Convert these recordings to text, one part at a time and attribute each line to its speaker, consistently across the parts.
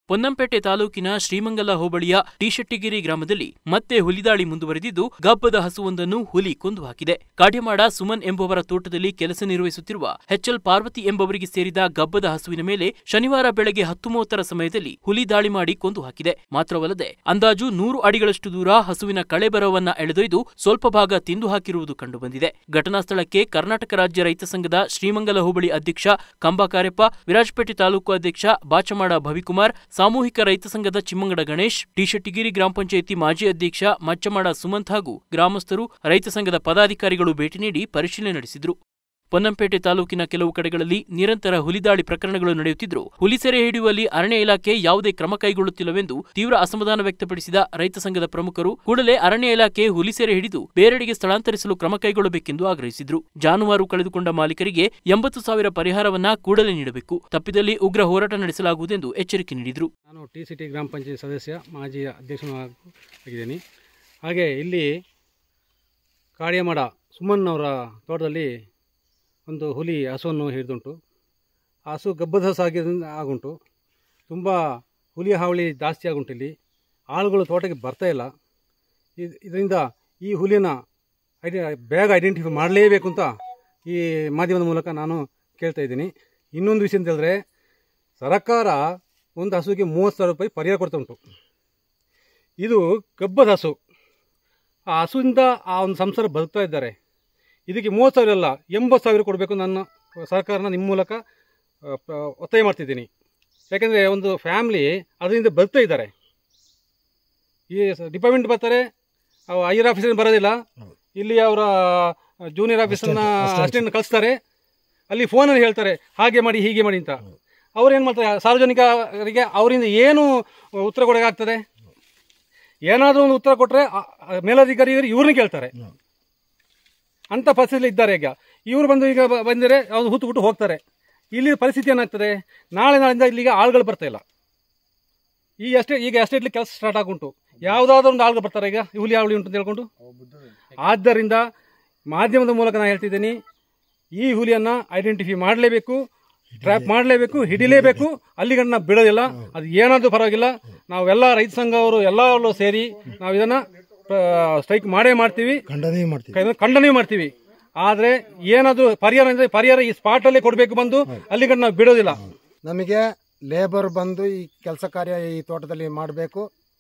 Speaker 1: ಪೊನ್ನಂಪೇಟೆ ತಾಲೂಕಿನ ಶ್ರೀಮಂಗಲ ಹೋಬಳಿಯ ಟಿಶೆಟ್ಟಿಗಿರಿ ಗ್ರಾಮದಲ್ಲಿ ಮತ್ತೆ ಹುಲಿದಾಳಿ ಮುಂದುವರೆದಿದ್ದು ಗಬ್ಬದ ಹಸುವೊಂದನ್ನು ಹುಲಿ ಕೊಂದು ಹಾಕಿದೆ ಕಾಡ್ಯಮಾಡ ಸುಮನ್ ಎಂಬುವರ ತೋಟದಲ್ಲಿ ಕೆಲಸ ನಿರ್ವಹಿಸುತ್ತಿರುವ ಎಚ್ಎಲ್ ಪಾರ್ವತಿ ಎಂಬವರಿಗೆ ಸೇರಿದ ಗಬ್ಬದ ಹಸುವಿನ ಮೇಲೆ ಶನಿವಾರ ಬೆಳಗ್ಗೆ ಹತ್ತು ಮೂವತ್ತರ ಸಮಯದಲ್ಲಿ ಹುಲಿ ದಾಳಿ ಮಾಡಿ ಕೊಂದು ಹಾಕಿದೆ ಮಾತ್ರವಲ್ಲದೆ ಅಂದಾಜು ನೂರು ಅಡಿಗಳಷ್ಟು ದೂರ ಹಸುವಿನ ಕಳೆಬರವನ್ನ ಎಳೆದೊಯ್ದು ಸ್ವಲ್ಪ ಭಾಗ ತಿಂದು ಹಾಕಿರುವುದು ಕಂಡುಬಂದಿದೆ ಘಟನಾ ಸ್ಥಳಕ್ಕೆ ಕರ್ನಾಟಕ ರಾಜ್ಯ ರೈತ ಸಂಘದ ಶ್ರೀಮಂಗಲ ಹೋಬಳಿ ಅಧ್ಯಕ್ಷ ಕಂಬಾ ಕಾರ್ಯಪ್ಪ ವಿರಾಜಪೇಟೆ ತಾಲೂಕು ಅಧ್ಯಕ್ಷ ಬಾಚಮಾಡ ಭವಿಕುಮಾರ್ ಸಾಮೂಹಿಕ ರೈತ ಸಂಘದ ಚಿಮ್ಮಂಗಡ ಗಣೇಶ್ ಟಿಶೆಟ್ಟಿಗಿರಿ ಗ್ರಾಮ ಪಂಚಾಯಿತಿ ಮಾಜಿ ಅಧ್ಯಕ್ಷ ಮಚ್ಚಮಾಡ ಸುಮಂತ್ ಹಾಗೂ ಗ್ರಾಮಸ್ಥರು ರೈತ ಸಂಘದ ಪದಾಧಿಕಾರಿಗಳು ಭೇಟಿ ನೀಡಿ ಪರಿಶೀಲನೆ ನಡೆಸಿದರು ಪೊನ್ನಂಪೇಟೆ ತಾಲೂಕಿನ ಕೆಲವು ಕಡೆಗಳಲ್ಲಿ ನಿರಂತರ ಹುಲಿದಾಳಿ ಪ್ರಕರಣಗಳು ನಡೆಯುತ್ತಿದ್ದರೂ ಹುಲಿ ಸೆರೆ ಹಿಡಿಯುವಲ್ಲಿ ಅರಣ್ಯ ಇಲಾಖೆ ಯಾವುದೇ ಕ್ರಮ ಕೈಗೊಳ್ಳುತ್ತಿಲ್ಲವೆಂದು ತೀವ್ರ ಅಸಮಾಧಾನ ವ್ಯಕ್ತಪಡಿಸಿದ ರೈತ ಸಂಘದ ಪ್ರಮುಖರು ಕೂಡಲೇ ಅರಣ್ಯ ಇಲಾಖೆ ಹುಲಿ ಸೆರೆ ಹಿಡಿದು ಬೇರೆಡೆಗೆ ಸ್ಥಳಾಂತರಿಸಲು ಕ್ರಮ ಕೈಗೊಳ್ಳಬೇಕೆಂದು ಆಗ್ರಹಿಸಿದ್ರು ಜಾನುವಾರು ಕಳೆದುಕೊಂಡ ಮಾಲೀಕರಿಗೆ ಎಂಬತ್ತು ಸಾವಿರ ಪರಿಹಾರವನ್ನ ಕೂಡಲೇ ನೀಡಬೇಕು ತಪ್ಪಿದಲ್ಲಿ ಉಗ್ರ ಹೋರಾಟ ನಡೆಸಲಾಗುವುದೆಂದು ಎಚ್ಚರಿಕೆ ನೀಡಿದ್ರು
Speaker 2: ನಾನು ಟಿ ಸಿ ಟಿ ಗ್ರಾಮ ಪಂಚಾಯತ್ ಸದಸ್ಯ ಮಾಜಿ ಅಧ್ಯಕ್ಷನೂ ಆಗ್- ಆಗಿದ್ದೀನಿ ಹಾಗೆ ಇಲ್ಲಿ ಕಾಳಿಯಮಾಡ ಸುಮನ್ ಅವರ ತೋಟದಲ್ಲಿ ಒಂದು ಹುಲಿ ಹಸುವನ್ನು ಹಿಡಿದುಂಟು ಆ ಹಸು ಗಬ್ಬದ ಹಸು ಆಗಿದ್ದರಿಂದ ಆಗುಂಟು ತುಂಬ ಹುಲಿ ಹಾವಳಿ ಜಾಸ್ತಿ ಆಗುಂಟು ಇಲ್ಲಿ ಆಳುಗಳು ತೋಟಕ್ಕೆ ಬರ್ತಾ ಇಲ್ಲ ಇದ್- ಇದರಿಂದ ಈ ಹುಲಿನ ಐಡಿ ಬೇಗ ಐಡೆಂಟಿಫೈ ಮಾಡಲೇಬೇಕು ಅಂತ ಈ ಮಾಧ್ಯಮದ ಮೂಲಕ ನಾನು ಕೇಳ್ತಾ ಇದ್ದೀನಿ ಇನ್ನೊಂದು ವಿಷಯ ಅಂತ ಹೇಳಿದ್ರೆ ಸರ್ಕಾರ ಒಂದು ಹಸುವಿಗೆ ಮೂವತ್ತು ಸಾವಿರ ರೂಪಾಯಿ ಪರಿಹಾರ ಕೊಡ್ತಾ ಉಂಟು ಇದು ಗಬ್ಬದ ಹಸು ಆ ಹಸುವಿಂದ ಆ ಒಂದು ಸಂಸಾರ ಬದುಕ್ತಾ ಇದ್ದಾರೆ ಇದಕ್ಕೆ ಮೂವತ್ತು ಸಾವಿರ ಅಲ್ಲ ಎಂಬತ್ತು ಸಾವಿರ ಕೊಡಬೇಕು ನನ್ನ ಸರ್ಕಾರನ ನಿಮ್ಮ ಮೂಲಕ ಆ, ಪ- ಒತ್ತಾಯ ಮಾಡ್ತಿದ್ದೀನಿ ಯಾಕೆಂದರೆ ಒಂದು ಫ್ಯಾಮ್ಲಿ ಅದರಿಂದ ಬದುಕ್ತಾ ಇದ್ದಾರೆ ಈ ಡಿಪಾರ್ಟ್ಮೆಂಟ್ ಬರ್ತಾರೆ ಐಆರ್ ಆಫೀಸರ್ ಬರೋದಿಲ್ಲ ಇಲ್ಲಿ ಅವರ ಜೂನಿಯರ್ ಆಫೀಸರ್ನ ಅಸಿಸ್ಟೆಂಟ್ ಕಳಿಸ್ತಾರೆ ಅಲ್ಲಿ ಫೋನಲ್ಲಿ ಹೇಳ್ತಾರೆ ಹಾಗೆ ಮಾಡಿ ಹೀಗೆ ಮಾಡಿ ಅಂತ ಅವ್ರು ಏನು ಮಾಡ್ತಾರೆ ಸಾರ್ವಜನಿಕರಿಗೆ ಅವರಿಂದ ಏನು ಉತ್ತರ ಕೊಡೋಕ್ಕಾಗ್ತದೆ ಏನಾದರೂ ಒಂದು ಉತ್ತರ ಕೊಟ್ಟರೆ ಮೇಲಧಿಕಾರಿಯವರು ಇವ್ರನ್ನ ಕೇಳ್ತಾರೆ ಅಂಥ ಪರಿಸ್ಥಿತಿ ಇದ್ದಾರೆ ಈಗ ಇವರು ಬಂದು ಈಗ ಬ- ಬಂದರೆ ಅವ್ರು ಹುತ್ತು ಬಿಟ್ಟು ಹೋಗ್ತಾರೆ ಇಲ್ಲಿ ಪರಿಸ್ಥಿತಿ ಏನಾಗ್ತದೆ ನಾಳೆ ನಾಳಿಂದ ಇಲ್ಲಿಗೆ ಆಳುಗಳು ಬರ್ತಾ ಇಲ್ಲ ಈಗ ಅಷ್ಟೇ ಈಗ ಅಷ್ಟೇ ಇಡ್ಲಿ ಕೆಲಸ ಸ್ಟಾರ್ಟ್ ಆಗುಂಟು ಯಾವುದಾದ್ರೂ ಒಂದು ಆಳುಗಳು ಬರ್ತಾರೆ ಈಗ ಹುಲಿ ಆವಳಿ ಉಂಟು ಅಂತ ಹೇಳ್ಕೊಂಡು ಆದ್ದರಿಂದ ಮಾಧ್ಯಮದ ಮೂಲಕ ನಾನು ಹೇಳ್ತಿದ್ದೀನಿ ಈ ಹುಲಿಯನ್ನು ಐಡೆಂಟಿಫೈ ಮಾಡಲೇಬೇಕು ಟ್ರ್ಯಾಪ್ ಮಾಡಲೇಬೇಕು ಹಿಡಿಲೇಬೇಕು ಅಲ್ಲಿಗನ್ನ ಬಿಡೋದಿಲ್ಲ ಅದು ಏನಾದರೂ ಪರವಾಗಿಲ್ಲ ನಾವೆಲ್ಲ ರೈತ ಸಂಘ ಅವರು ಎಲ್ಲರೂ ಸೇರಿ ನಾವು ಇದನ್ನು ಸ್ಟ್ರೈಕ್ ಮಾಡೇ ಮಾಡ್ತೀವಿ
Speaker 3: ಖಂಡನೆ ಮಾಡ್ತೀವಿ
Speaker 2: ಕೈ- ಖಂಡನೆ ಮಾಡ್ತೀವಿ ಆದರೆ ಏನಾದರೂ ಪರಿಹಾರ ಅಂದರೆ ಪರಿಹಾರ ಈ ಸ್ಪಾಟಲ್ಲೇ ಕೊಡಬೇಕು ಬಂದು ಅಲ್ಲಿಗನ್ನ ನಾವು ಬಿಡೋದಿಲ್ಲ
Speaker 3: ನಮಗೆ ಲೇಬರ್ ಬಂದು ಈ ಕೆಲಸ ಕಾರ್ಯ ಈ ತೋಟದಲ್ಲಿ ಮಾಡಬೇಕು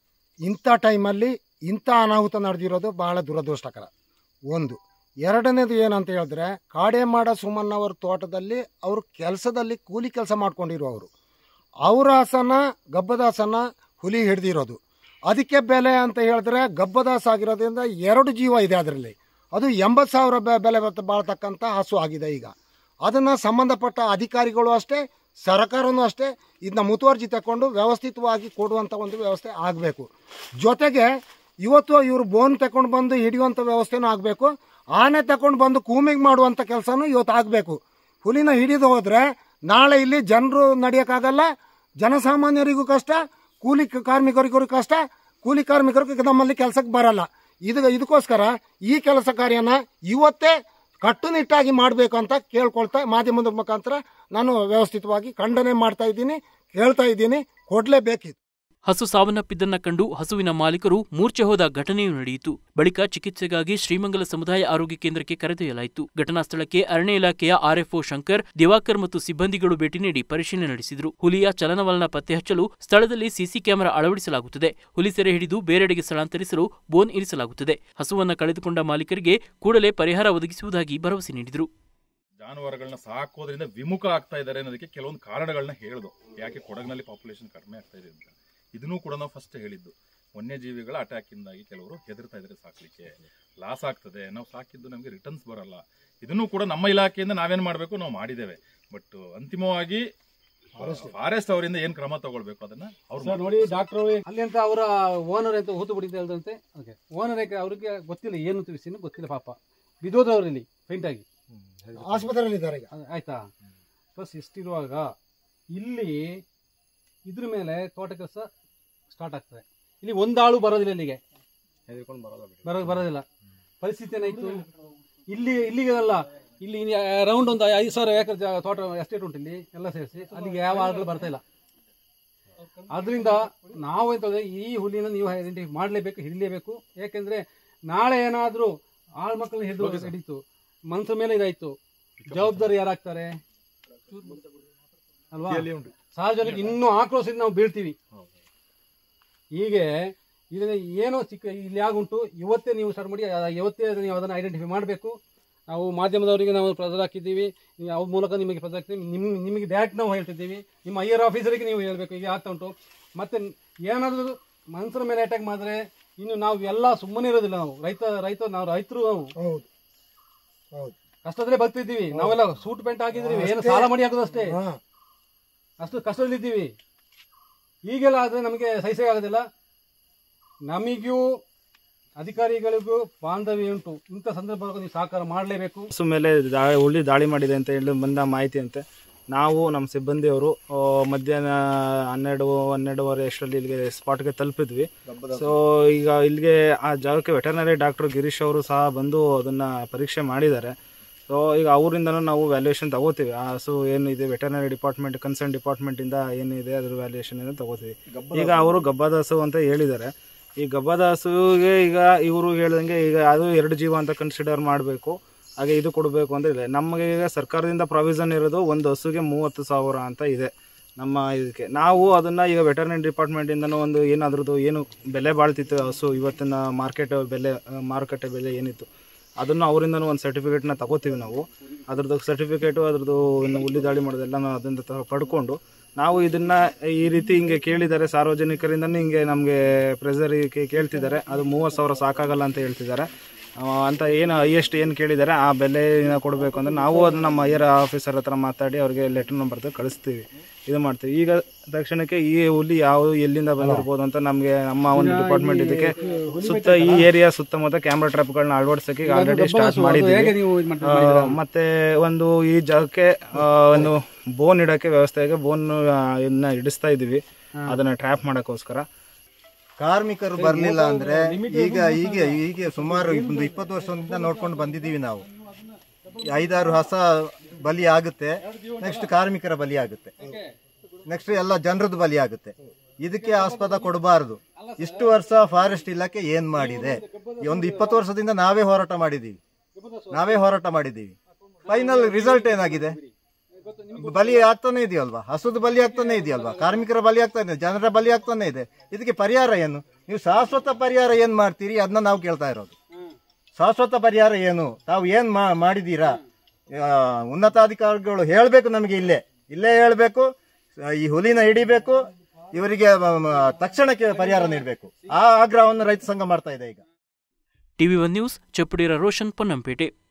Speaker 3: ಇಂಥ ಟೈಮಲ್ಲಿ ಇಂಥ ಅನಾಹುತ ನಡೆದಿರೋದು ಬಹಳ ದುರದೃಷ್ಟಕರ ಒಂದು ಎರಡನೇದು ಏನಂತ ಹೇಳಿದ್ರೆ ಕಾಡೇಮಾಡ ಸುಮನ್ನವರ ತೋಟದಲ್ಲಿ ಅವರು ಕೆಲಸದಲ್ಲಿ ಕೂಲಿ ಕೆಲಸ ಮಾಡ್ಕೊಂಡಿರುವವರು ಅವರ ಹಸನ ಗಬ್ಬದ ಹಸನ ಹುಲಿ ಹಿಡ್ದಿರೋದು ಅದಕ್ಕೆ ಬೆಲೆ ಅಂತ ಹೇಳಿದ್ರೆ ಗಬ್ಬದಾಸ ಆಗಿರೋದ್ರಿಂದ ಎರಡು ಜೀವ ಇದೆ ಅದರಲ್ಲಿ ಅದು ಎಂಬತ್ತು ಸಾವಿರ ಬೆ- ಬೆಲೆ ಬತ್ತ- ಬಾಳ್ತಕ್ಕಂಥ ಹಸು ಆಗಿದೆ ಈಗ ಅದನ್ನು ಸಂಬಂಧಪಟ್ಟ ಅಧಿಕಾರಿಗಳು ಅಷ್ಟೇ ಸರ್ಕಾರನೂ ಅಷ್ಟೇ ಇದನ್ನ ಮುತುವರ್ಜಿ ತಗೊಂಡು ವ್ಯವಸ್ಥಿತವಾಗಿ ಕೊಡುವಂಥ ಒಂದು ವ್ಯವಸ್ಥೆ ಆಗಬೇಕು ಜೊತೆಗೆ ಇವತ್ತು ಇವರು ಬೋನ್ ತಗೊಂಡು ಬಂದು ಹಿಡಿಯುವಂಥ ವ್ಯವಸ್ಥೆನೂ ಆಗಬೇಕು ಆನೆ ತಗೊಂಡು ಬಂದು ಕೂಮಿಂಗ್ ಮಾಡುವಂಥ ಕೆಲಸನೂ ಇವತ್ತು ಆಗಬೇಕು ಹುಲಿನ ಹಿಡಿದು ಹೋದರೆ ನಾಳೆ ಇಲ್ಲಿ ಜನರು ನಡೆಯೋಕ್ಕಾಗಲ್ಲ ಜನಸಾಮಾನ್ಯರಿಗೂ ಕಷ್ಟ ಕೂಲಿ ಕ- ಕಾರ್ಮಿಕರಿಗೂ ಕಷ್ಟ ಕೂಲಿ ಕಾರ್ಮಿಕರಿಗೆ ನಮ್ಮಲ್ಲಿ ಕೆಲಸಕ್ಕೆ ಬರಲ್ಲ ಇದು ಇದಕ್ಕೋಸ್ಕರ ಈ ಕೆಲಸ ಕಾರ್ಯನ ಇವತ್ತೇ ಕಟ್ಟುನಿಟ್ಟಾಗಿ ಮಾಡಬೇಕು ಅಂತ ಕೇಳ್ಕೊಳ್ತಾ ಮಾಧ್ಯಮದ ಮುಖಾಂತರ ನಾನು ವ್ಯವಸ್ಥಿತವಾಗಿ ಖಂಡನೆ ಮಾಡ್ತಾ ಇದ್ದೀನಿ ಕೇಳ್ತಾ ಇದ್ದೀನಿ ಕೊಡಲೇಬೇಕಿತ್ತು
Speaker 1: ಹಸು ಸಾವನ್ನಪ್ಪಿದ್ದನ್ನ ಕಂಡು ಹಸುವಿನ ಮಾಲೀಕರು ಮೂರ್ಛೆ ಹೋದ ಘಟನೆಯೂ ನಡೆಯಿತು ಬಳಿಕ ಚಿಕಿತ್ಸೆಗಾಗಿ ಶ್ರೀಮಂಗಲ ಸಮುದಾಯ ಆರೋಗ್ಯ ಕೇಂದ್ರಕ್ಕೆ ಕರೆದೊಯ್ಯಲಾಯಿತು ಘಟನಾ ಸ್ಥಳಕ್ಕೆ ಅರಣ್ಯ ಇಲಾಖೆಯ ಆರ್ಎಫ್ಒ ಶಂಕರ್ ದಿವಾಕರ್ ಮತ್ತು ಸಿಬ್ಬಂದಿಗಳು ಭೇಟಿ ನೀಡಿ ಪರಿಶೀಲನೆ ನಡೆಸಿದರು ಹುಲಿಯ ಚಲನವಲನ ಪತ್ತೆ ಹಚ್ಚಲು ಸ್ಥಳದಲ್ಲಿ ಸಿಸಿ ಕ್ಯಾಮೆರಾ ಅಳವಡಿಸಲಾಗುತ್ತದೆ ಹುಲಿ ಸೆರೆ ಹಿಡಿದು ಬೇರೆಡೆಗೆ ಸ್ಥಳಾಂತರಿಸಲು ಬೋನ್ ಇರಿಸಲಾಗುತ್ತದೆ ಹಸುವನ್ನ ಕಳೆದುಕೊಂಡ ಮಾಲೀಕರಿಗೆ ಕೂಡಲೇ ಪರಿಹಾರ ಒದಗಿಸುವುದಾಗಿ ಭರವಸೆ ನೀಡಿದರು
Speaker 4: ಜಾನುವಾರುಗಳನ್ನ ಸಾಕೋದ್ರಿಂದ ವಿಮುಖ ಆಗ್ತಾ ಇದ್ದಾರೆ ಅನ್ನೋದಕ್ಕೆ ಕೆಲವೊಂದು ಕಾರಣಗಳನ್ನ ಹೇಳ್ದು ಯಾಕೆ ಕೊಡಗಿನಲ್ಲಿ ಪಾಪ್ಯುಲೇಷನ್ ಕಡಿಮೆ ಆಗ್ತಾ ಇದೆ ಅಂತ ಇದನ್ನೂ ಕೂಡ ನಾವು ಫಸ್ಟ್ ಹೇಳಿದ್ದು ವನ್ಯಜೀವಿಗಳ ಅಟ್ಯಾಕ್ ಇಂದಾಗಿ ಕೆಲವರು ಹೆದರ್ತಾ ಇದ್ದಾರೆ ಸಾಕ್ಲಿಕ್ಕೆ ಲಾಸ್ ಆಗ್ತದೆ ನಾವು ಸಾಕಿದ್ದು ನಮಗೆ ರಿಟರ್ನ್ಸ್ ಬರಲ್ಲ ಇದನ್ನು ಕೂಡ ನಮ್ಮ ಇಲಾಖೆಯಿಂದ ನಾವೇನ್ ಮಾಡಬೇಕು ನಾವು ಮಾಡಿದ್ದೇವೆ ಬಟ್ ಅಂತಿಮವಾಗಿ ಫಾರೆಸ್ಟ್ ಅವರಿಂದ ಏನ್ ಕ್ರಮ ತಗೊಳ್ಬೇಕು ಅದನ್ನ ಅವ್ರು
Speaker 2: ಸರ್ ನೋಡಿ ಡಾಕ್ಟರ್ ಅಲ್ಲಿ ಅಂತ ಅವರ ಓನರ್ ಅಂತ ಹೂತು ಬಿಡಿ ಅಂತ ಹೇಳ್ದಂತೆ ಓಕೆ ಓನರ್ ಅವ್ರಿಗೆ ಗೊತ್ತಿಲ್ಲ ಏನು ಅಂತ ವಿಷಯನೂ ಗೊತ್ತಿಲ್ಲ ಪಾಪ ಬಿದ್ದೋದ್ರವ್ರು ಇಲ್ಲಿ ಫೈಂಟ್ ಆಗಿ
Speaker 3: ಆಸ್ಪತ್ರೆಯಲ್ಲಿ ಇದ್ದಾರೆ ಈಗ
Speaker 2: ಅದ್- ಆಯ್ತಾ ಪ್ಲಸ್ ಇಷ್ಟಿರುವಾಗ ಇಲ್ಲಿ ಇದ್ರ ಮೇಲೆ ತೋಟ ಕೆಲಸ ಸ್ಟಾರ್ಟ್ ಆಗ್ತದೆ ಇಲ್ಲಿ ಒಂದಾಳು ಬರೋದಿಲ್ಲ ಇಲ್ಲಿಗೆ ಬರೋ ಬರೋದಿಲ್ಲ ಪರಿಸ್ಥಿತಿ ಏನಾಯ್ತು ಇಲ್ಲಿ ಇಲ್ಲಿಗೆ ಅಲ್ಲ ಇಲ್ಲಿ ರೌಂಡ್ ಒಂದು ಐದು ಸಾವಿರ ಎಕರೆ ಜಾ- ತೋಟ ಎಸ್ಟೇಟ್ ಉಂಟು ಇಲ್ಲಿ ಎಲ್ಲ ಸೇರಿಸಿ ಅಲ್ಲಿಗೆ ಯಾವ ಆಳುಗಳು ಬರ್ತಾ ಇಲ್ಲ ಅದರಿಂದ ನಾವು ಎಂತ ಹೇಳಿದ್ರೆ ಈ ಹುಲಿನ ನೀವು ಐಡೆಂಟಿಫೈ ಮಾಡಲೇಬೇಕು ಹಿಡಿಲೇಬೇಕು ಯಾಕೆಂದ್ರೆ ನಾಳೆ ಏನಾದರೂ ಆಳ್ ಮಕ್ಕಳನ್ನ ಹಿಡಿದು ಹಿಡಿತು ಮನಸ್ಸ ಮೇಲೆ ಇದಾಯ್ತು ಜವಾಬ್ದಾರಿ ಯಾರಾಗ್ತಾರೆ ಅಲ್ವಾ ಸಾರ್ವಜನಿಕ ಇನ್ನೂ ಆಕ್ರೋಶದಿಂದ ನಾವು ಬೀಳ್ತೀವಿ ಹೀಗೆ ಇದನ್ನ ಏನೋ ಚಿಕ್ಕ ಇಲ್ಲಿ ಆಗುಂಟು ಇವತ್ತೇ ನೀವು ಸ್ಟಾರ್ಟ್ ಮಾಡಿ ಆ ಇವತ್ತೇ ನೀವು ಅದನ್ನು ಐಡೆಂಟಿಫೈ ಮಾಡಬೇಕು ನಾವು ಮಾಧ್ಯಮದವರಿಗೆ ನಾವು ಪ್ರೆಸರ್ ಹಾಕಿದ್ದೀವಿ ನೀವು ಅವ್ರ ಮೂಲಕ ನಿಮಗೆ ಪ್ರೆಸರ್ ಹಾಕ್ತೀವಿ ನಿಮ್ ನಿಮಗೆ ಡೈರೆಕ್ಟ್ ನಾವು ಹೇಳ್ತಿದ್ದೀವಿ ನಿಮ್ಮ ಐಯರ್ ಆಫೀಸರಿಗೆ ನೀವು ಹೇಳಬೇಕು ಈಗ ಆಗ್ತಾ ಉಂಟು ಮತ್ತೆ ಏನಾದರೂ ಮನುಷ್ಯರ ಮೇಲೆ ಅಟ್ಯಾಕ್ ಮಾಡಿದ್ರೆ ಇನ್ನು ನಾವು ಎಲ್ಲ ಸುಮ್ಮನೆ ಇರೋದಿಲ್ಲ ನಾವು ರೈತ ರೈತ ನಾವು ರೈತರು ನಾವು
Speaker 3: ಹೌದು ಹೌದು
Speaker 2: ಕಷ್ಟದಲ್ಲೇ ಬರ್ತಿದ್ದೀವಿ ನಾವೆಲ್ಲ ಸೂಟ್ ಪೆಂಟ್ ಹಾಕಿದ್ದೀವಿ ಏನು ಸಾಲ ಮಾಡಿ ಹಾಕೋದಷ್ಟೇ
Speaker 3: ಹಾ
Speaker 2: ಅಷ್ಟು ಕಷ್ಟದಲ್ಲಿದ್ದೀವಿ ಈಗೆಲ್ಲ ಆದರೆ ನಮಗೆ ಸಹಿಸೇ ಆಗೋದಿಲ್ಲ ನಮಗೂ ಅಧಿಕಾರಿಗಳಿಗೂ ಬಾಂಧವ್ಯ ಉಂಟು ಇಂಥ ಸಂದರ್ಭದಲ್ಲಿ ನೀವು ಸಹಕಾರ ಮಾಡಲೇಬೇಕು
Speaker 5: ಹಸು ಮೇಲೆ ದಾ- ಹುಲಿ ದಾಳಿ ಮಾಡಿದೆ ಅಂತ ಹೇಳಿ ಬಂದ ಮಾಹಿತಿ ಅಂತೆ ನಾವು ನಮ್ಮ ಸಿಬ್ಬಂದಿಯವರು ಆ, ಮಧ್ಯಾಹ್ನ ಹನ್ನೆರಡು ಹನ್ನೆರಡುವರೆ ಅಷ್ಟರಲ್ಲಿ ಇಲ್ಲಿಗೆ ಸ್ಪಾಟ್ಗೆ ತಲುಪಿದ್ವಿ ಸೊ ಈಗ ಇಲ್ಲಿಗೆ ಆ ಜಾಗಕ್ಕೆ ವೆಟರ್ನರಿ ಡಾಕ್ಟರ್ ಗಿರೀಶ್ ಅವರು ಸಹ ಬಂದು ಅದನ್ನ ಪರೀಕ್ಷೆ ಮಾಡಿದ್ದಾರೆ ಸೊ ಈಗ ಅವರಿಂದನೂ ನಾವು ವ್ಯಾಲ್ಯೂಯೇಷನ್ ತಗೋತೀವಿ ಆ ಹಸು ಏನಿದೆ ವೆಟರ್ನರಿ ಡಿಪಾರ್ಟ್ಮೆಂಟ್ ಕನ್ಸರ್ನ್ ಡಿಪಾರ್ಟ್ಮೆಂಟಿಂದ ಏನಿದೆ ಅದ್ರ ವ್ಯಾಲ್ಯೂಯೇಷನ್ ಏನು ತಗೋತೀವಿ ಈಗ ಅವರು ಗಬ್ಬದ ಹಸು ಅಂತ ಹೇಳಿದ್ದಾರೆ ಈ ಗಬ್ಬದ ಹಸುವಿಗೆ ಈಗ ಇವರು ಹೇಳ್ದಂಗೆ ಈಗ ಅದು ಎರಡು ಜೀವ ಅಂತ ಕನ್ಸಿಡರ್ ಮಾಡಬೇಕು ಹಾಗೆ ಇದು ಕೊಡಬೇಕು ಅಂತ ಇದೆ ನಮಗೆ ಈಗ ಸರ್ಕಾರದಿಂದ ಪ್ರಾವಿಷನ್ ಇರೋದು ಒಂದು ಹಸುಗೆ ಮೂವತ್ತು ಸಾವಿರ ಅಂತ ಇದೆ ನಮ್ಮ ಇದಕ್ಕೆ ನಾವು ಅದನ್ನ ಈಗ ವೆಟರ್ನರಿ ಡಿಪಾರ್ಟ್ಮೆಂಟಿಂದನೂ ಒಂದು ಏನಾದ್ರದ್ದು ಏನು ಬೆಲೆ ಬಾಳ್ತಿತ್ತು ಹಸು ಇವತ್ತಿನ ಮಾರ್ಕೆಟ್ ಬೆಲೆ ಮಾರುಕಟ್ಟೆ ಬೆಲೆ ಏನಿತ್ತು ಅದನ್ನು ಅವರಿಂದನೂ ಒಂದು ಸರ್ಟಿಫಿಕೇಟ್ನ ತಗೋತೀವಿ ನಾವು ಅದ್ರದ್ದು ಸರ್ಟಿಫಿಕೇಟು ಅದ್ರದ್ದು ಇನ್ನು ಹುಲಿ ದಾಳಿ ಮಾಡೋದೆಲ್ಲ ನಾವು ಅದರಿಂದ ತ- ಪಡ್ಕೊಂಡು ನಾವು ಇದನ್ನ ಈ ರೀತಿ ಹಿಂಗೆ ಕೇಳಿದ್ದಾರೆ ಸಾರ್ವಜನಿಕರಿಂದನೂ ಹಿಂಗೆ ನಮಗೆ ಪ್ರೆಸರ್ ಕೇಳ್ತಿದ್ದಾರೆ ಅದು ಮೂವತ್ತು ಸಾವಿರ ಸಾಕಾಗಲ್ಲ ಅಂತ ಹೇಳ್ತಿದ್ದಾರೆ ಆ, ಅಂತ ಏನು ಹೈಯೆಸ್ಟ್ ಏನು ಕೇಳಿದ್ದಾರೆ ಆ ಬೆಲೆನ ಕೊಡಬೇಕು ಅಂದ್ರೆ ನಾವು ಅದನ್ನ ನಮ್ಮ ಹೈಯರ್ ಆಫೀಸರ್ ಹತ್ರ ಮಾತಾಡಿ ಅವ್ರಿಗೆ ಲೆಟರ್ ನಂಬರ್ ಕಳಿಸ್ತೀವಿ ಇದು ಮಾಡ್ತೀವಿ ಈಗ ತಕ್ಷಣಕ್ಕೆ ಈ ಹುಲಿ ಯಾವ ಎಲ್ಲಿಂದ ಬಂದಿರ್ಬೋದು ಅಂತ ನಮಗೆ ನಮ್ಮ ಒಂದು ಡಿಪಾರ್ಟ್ಮೆಂಟ್ ಇದಕ್ಕೆ ಸುತ್ತ ಈ ಏರಿಯಾ ಸುತ್ತಮುತ್ತ ಕ್ಯಾಮ್ರಾ ಟ್ರಾಪ್ಗಳನ್ನ ಅಳವಡಿಸೋಕೆ ಈಗ ಆಲ್ರೆಡಿ ಸ್ಟಾರ್ಟ್
Speaker 2: ಹೇಗೆ
Speaker 5: ಮಾಡಿದ್ದೀವಿ
Speaker 2: ನೀವು ಇದು ಮಾಡ್ತೀರಾ?
Speaker 5: ಆ, ಮತ್ತೆ ಒಂದು ಈ ಜಾಗಕ್ಕೆ ಆ, ಒಂದು ಬೋನ್ ಇಡಕ್ಕೆ ವ್ಯವಸ್ಥೆಗೆ ಬೋನ್ ಇನ್ನ ಇಡಿಸ್ತಾ ಇದೀವಿ ಅದನ್ನ ಟ್ರ್ಯಾಪ್ ಮಾಡಕ್ಕೋಸ್ಕರ
Speaker 6: ಕಾರ್ಮಿಕರು ಬರಲಿಲ್ಲ ಅಂದ್ರೆ ಈಗ ಈಗ ಈಗ ಸುಮಾರು ಒಂದು ಇಪ್ಪತ್ತು ವರ್ಷದಿಂದ ನೋಡ್ಕೊಂಡು ಬಂದಿದ್ದೀವಿ ನಾವು ಐದಾರು ಹಸ ಬಲಿ ಆಗುತ್ತೆ ನೆಕ್ಸ್ಟ್ ಕಾರ್ಮಿಕರ ಬಲಿ ಆಗುತ್ತೆ ನೆಕ್ಸ್ಟ್ ಎಲ್ಲ ಜನರದ್ದು ಬಲಿ ಆಗುತ್ತೆ ಇದಕ್ಕೆ ಆಸ್ಪದ ಕೊಡಬಾರದು ಇಷ್ಟು ವರ್ಷ ಫಾರೆಸ್ಟ್ ಇಲಾಖೆ ಏನ್ ಮಾಡಿದೆ ಈ ಒಂದು ಇಪ್ಪತ್ತು ವರ್ಷದಿಂದ ನಾವೇ ಹೋರಾಟ ಮಾಡಿದ್ದೀವಿ ನಾವೇ ಹೋರಾಟ ಮಾಡಿದ್ದೀವಿ ಫೈನಲ್ ರಿಸಲ್ಟ್ ಏನಾಗಿದೆ ಬಲಿ ಆಗ್ತಾನೆ ಇದೆಯಲ್ವಾ ಹಸುದು ಬಲಿ ಆಗ್ತಾನೆ ಇದೆಯಲ್ವಾ ಕಾರ್ಮಿಕರ ಬಲಿ ಆಗ್ತಾನೆ ಇದೆ ಜನರ ಬಲಿ ಆಗ್ತಾನೆ ಇದೆ ಇದಕ್ಕೆ ಪರಿಹಾರ ಏನು ನೀವು ಶಾಶ್ವತ ಪರಿಹಾರ ಏನ್ ಮಾಡ್ತೀರಿ ಅದನ್ನ ನಾವು ಕೇಳ್ತಾ ಇರೋದು ಶಾಶ್ವತ ಪರಿಹಾರ ಏನು ತಾವು ಏನ್ ಮಾ- ಮಾಡಿದೀರಾ ಆ, ಉನ್ನತಾಧಿಕಾರಿಗಳು ಹೇಳ್ಬೇಕು ನಮಗೆ ಇಲ್ಲೇ ಇಲ್ಲೇ ಹೇಳ್ಬೇಕು ಈ ಹುಲಿನ ಹಿಡಿಬೇಕು ಇವರಿಗೆ ಮ- ಮ- ತಕ್ಷಣಕ್ಕೆ ಪರಿಹಾರ ನೀಡಬೇಕು ಆ ಆಗ್ರಹವನ್ನು ರೈತ ಸಂಘ ಮಾಡ್ತಾ ಇದೆ ಈಗ
Speaker 1: TV one news Chappadira Roshan Ponnampet